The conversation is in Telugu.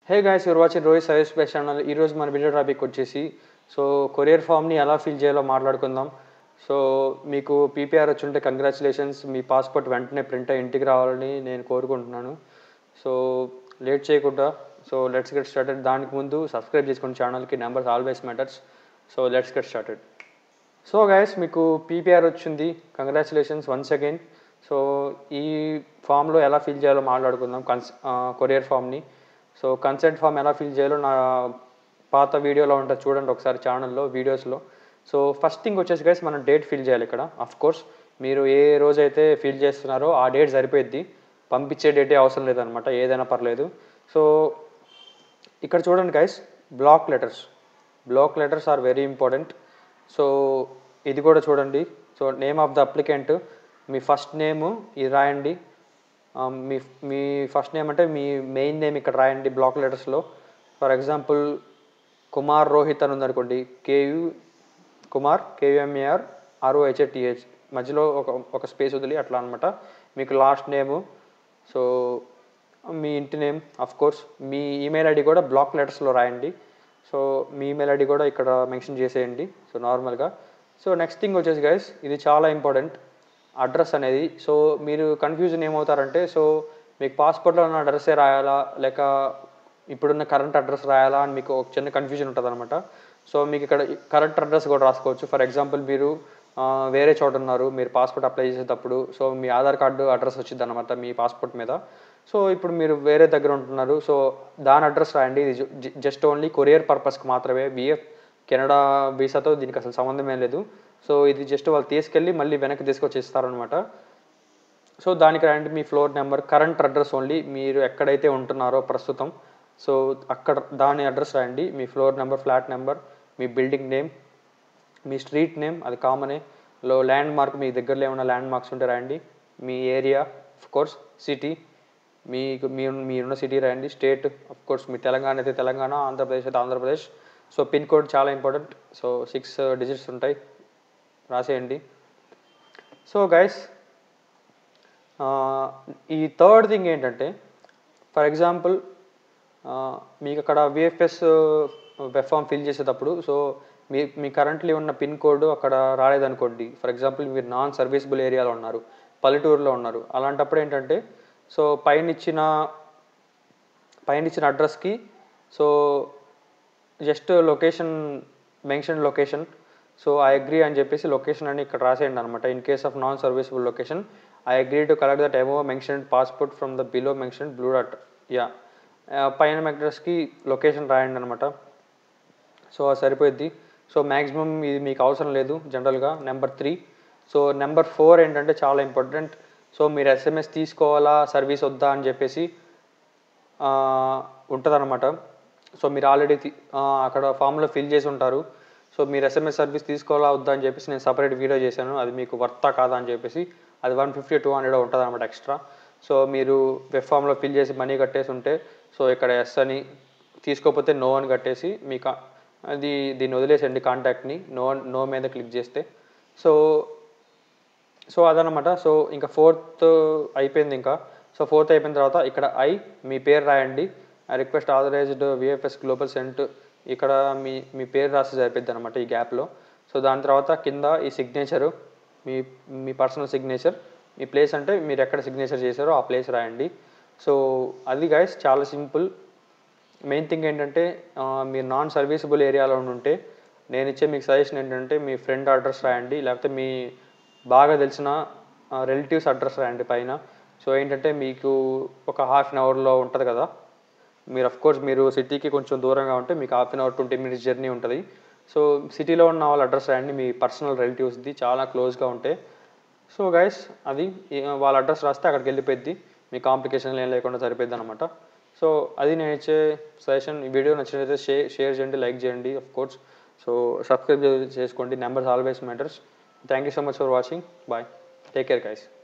hey guys you're watching Rohit service best channel ఈరోజు మన వీడియో టాపిక్ వచ్చేసి సో కొరియర్ ఫామ్ని ఎలా ఫిల్ చేయాలో మాట్లాడుకుందాం సో మీకు పీపీఆర్ వచ్చి ఉంటే కంగ్రాచులేషన్స్ మీ పాస్పోర్ట్ వెంటనే ప్రింట్ అయ్యి ఇంటికి రావాలని నేను కోరుకుంటున్నాను సో లేట్ చేయకుండా సో లెట్స్ గెట్ స్టార్టెడ్ దానికి ముందు సబ్స్క్రైబ్ చేసుకోండి ఛానల్కి numbers always matters so let's get started so guys మీకు పీపీఆర్ వచ్చింది కంగ్రాచులేషన్స్ వన్స్ అగైన్ సో ఈ ఫామ్లో ఎలా ఫిల్ చేయాలో మాట్లాడుకుందాం కన్స్ కొరియర్ ఫామ్ని సో కన్సెంట్ ఫామ్ ఎలా ఫిల్ చేయాలో నా పాత వీడియోలో ఉంటుంది చూడండి ఒకసారి ఛానల్లో వీడియోస్లో సో ఫస్ట్ థింగ్ వచ్చేసి గైస్ మనం డేట్ ఫిల్ చేయాలి ఇక్కడ అఫ్ కోర్స్ మీరు ఏ రోజైతే ఫిల్ చేస్తున్నారో ఆ డేట్ సరిపోయిద్ది పంపించే డేటే అవసరం లేదనమాట ఏదైనా పర్లేదు సో ఇక్కడ చూడండి guys black letters black letters are very important so ఇది కూడా చూడండి so name of the applicant మీ ఫస్ట్ నేము ఇది రాయండి ఆ, మీ మీ ఫస్ట్ నేమ్ అంటే మీ మెయిన్ నేమ్ ఇక్కడ రాయండి బ్లాక్ లెటర్స్లో ఫర్ ఎగ్జాంపుల్ కుమార్ రోహిత్ అని ఉందనుకోండి కేయు కుమార్ కేయుఎంఏఆర్ ఆర్ఓహెచ్ఏటిహెచ్ మధ్యలో ఒక ఒక స్పేస్ వదిలి అట్లా అనమాట మీకు లాస్ట్ నేము సో మీ ఇంటి నేమ్ అఫ్ కోర్స్ మీ ఈమెయిల్ ఐడి కూడా బ్లాక్ లెటర్స్లో రాయండి సో మీ ఈమెయిల్ ఐడి కూడా ఇక్కడ మెన్షన్ చేసేయండి సో నార్మల్గా సో నెక్స్ట్ థింగ్ వచ్చేసి గైస్ ఇది చాలా ఇంపార్టెంట్ అడ్రస్ అనేది సో మీరు కన్ఫ్యూజన్ ఏమవుతారంటే సో మీకు పాస్పోర్ట్లో ఉన్న అడ్రస్సే రాయాలా లేక ఇప్పుడున్న కరెంట్ అడ్రస్ రాయాలా అని మీకు ఒక చిన్న కన్ఫ్యూజన్ ఉంటుంది అనమాట సో మీకు ఇక్కడ కరెంట్ అడ్రస్ కూడా రాసుకోవచ్చు ఫర్ ఎగ్జాంపుల్ మీరు ఆ, వేరే చోట ఉన్నారు మీరు పాస్పోర్ట్ అప్లై చేసేటప్పుడు సో మీ ఆధార్ కార్డు అడ్రస్ వచ్చింది అనమాట మీ పాస్పోర్ట్ మీద సో ఇప్పుడు మీరు వేరే దగ్గర ఉంటున్నారు సో దాని అడ్రస్ రాయండి ఇది జస్ట్ ఓన్లీ కొరియర్ పర్పస్కి మాత్రమే బిఎఫ్ కెనడా వీసాతో దీనికి అసలు సంబంధం ఏం లేదు సో ఇది జస్ట్ వాళ్ళు తీసుకెళ్ళి మళ్ళీ వెనక్కి తీసుకొచ్చి ఇస్తారనమాట సో దానికి రాయండి మీ floor number current address only మీరు ఎక్కడైతే ఉంటున్నారో ప్రస్తుతం సో అక్కడ దాని అడ్రస్ రాయండి మీ ఫ్లోర్ నెంబర్ ఫ్లాట్ నెంబర్ మీ బిల్డింగ్ నేమ్ మీ స్ట్రీట్ నేమ్ అది కామనే లో ల్యాండ్ మార్క్ మీ దగ్గరలో ఏమైనా ల్యాండ్ మార్క్స్ ఉంటే రాయండి మీ ఏరియా ఆఫ్ కోర్స్ సిటీ మీకు మీ మీరున్న సిటీ రాయండి స్టేట్ ఆఫ్ కోర్స్ మీ తెలంగాణ అయితే తెలంగాణ ఆంధ్రప్రదేశ్ అయితే ఆంధ్రప్రదేశ్ సో పిన్ కోడ్ చాలా ఇంపార్టెంట్ సో సిక్స్ డిజిట్స్ ఉంటాయి రాసేయండి సో గైస్ ఈ థర్డ్ థింగ్ ఏంటంటే ఫర్ ఎగ్జాంపుల్ మీకు అక్కడ విఎఫ్ఎస్ వెబ్ ఫామ్ ఫిల్ చేసేటప్పుడు సో మీ మీ కరెంట్లీ ఉన్న పిన్ కోడ్ అక్కడ రాలేదనుకోండి ఫర్ ఎగ్జాంపుల్ మీరు నాన్ సర్వీసబుల్ ఏరియాలో ఉన్నారు పల్లెటూరులో ఉన్నారు అలాంటప్పుడు ఏంటంటే సో పైన ఇచ్చిన పైన ఇచ్చిన అడ్రస్కి so just location mention location so I agree అని చెప్పేసి లొకేషన్ అని ఇక్కడ రాసేయండి అనమాట in case of non serviceable location I agree to collect that ఎమో mention passport from the below mention blue dot యా పైన అడ్రస్కి లొకేషన్ రాయండి అనమాట సో అది సరిపోద్ది సో మ్యాక్సిమం ఇది మీకు అవసరం లేదు జనరల్గా number three so number four ఏంటంటే చాలా ఇంపార్టెంట్ సో మీరు ఎస్ఎంఎస్ తీసుకోవాలా సర్వీస్ వద్దా అని చెప్పేసి ఉంటుందన్నమాట సో మీరు ఆల్రెడీ అక్కడ ఫామ్లో ఫిల్ చేసి ఉంటారు సో మీరు ఎస్ఎంఎస్ సర్వీస్ తీసుకోవాలా వద్దా అని చెప్పేసి నేను సపరేట్ వీడియో చేశాను అది మీకు వర్తా కాదా అని చెప్పేసి అది వన్ ఫిఫ్టీ టూ హండ్రెడ్ ఉంటుంది అనమాట ఎక్స్ట్రా సో మీరు వెబ్ ఫామ్లో ఫిల్ చేసి మనీ కట్టేసి ఉంటే సో ఇక్కడ ఎస్ అని తీసుకోకపోతే నో అని కట్టేసి మీకు అది దీన్ని వదిలేసండి కాంటాక్ట్ని నో నో మీద క్లిక్ చేస్తే సో సో అదనమాట సో ఇంకా ఫోర్త్ అయిపోయింది ఇంకా సో ఫోర్త్ అయిపోయిన తర్వాత ఇక్కడ ఐ మీ పేరు రాయండి I request authorized VFS Global cent ఇక్కడ మీ మీ పేరు రాసి సరిపోద్ది అనమాట ఈ గ్యాప్లో సో దాని తర్వాత కింద ఈ సిగ్నేచరు మీ మీ పర్సనల్ సిగ్నేచర్ మీ ప్లేస్ అంటే మీరు ఎక్కడ సిగ్నేచర్ చేశారో ఆ ప్లేస్ రాయండి సో అది గైస్ చాలా సింపుల్ మెయిన్ థింగ్ ఏంటంటే ఆ, మీరు నాన్ సర్వీసబుల్ ఏరియాలో ఉంటే నేను ఇచ్చే మీకు సజెషన్ ఏంటంటే మీ ఫ్రెండ్ అడ్రస్ రాయండి లేకపోతే మీ బాగా తెలిసిన రిలేటివ్స్ అడ్రస్ రాయండి పైన సో ఏంటంటే మీకు ఒక హాఫ్ అన్ అవర్లో ఉంటుంది కదా మీరు అఫ్ కోర్స్ మీరు సిటీకి కొంచెం దూరంగా ఉంటే మీకు half an hour twenty minutes journey ఉంటుంది సో సిటీలో ఉన్న వాళ్ళ అడ్రస్ రాయండి మీ పర్సనల్ రిలేటివ్స్ది చాలా క్లోజ్గా ఉంటే సో గైస్ అది ఈ- వాళ్ళ అడ్రస్ రాస్తే అక్కడికి వెళ్ళిపోద్ది మీ కాంప్లికేషన్లు ఏం లేకుండా సరిపోద్ది అనమాట సో అది నేను ఇచ్చే సజెషన్ ఈ వీడియో నచ్చినట్లయితే షేర్ షేర్ చేయండి లైక్ చేయండి అఫ్ కోర్స్ సో సబ్స్క్రైబ్ చేసుకోండి numbers always matters thank you so much for watching bye take care guys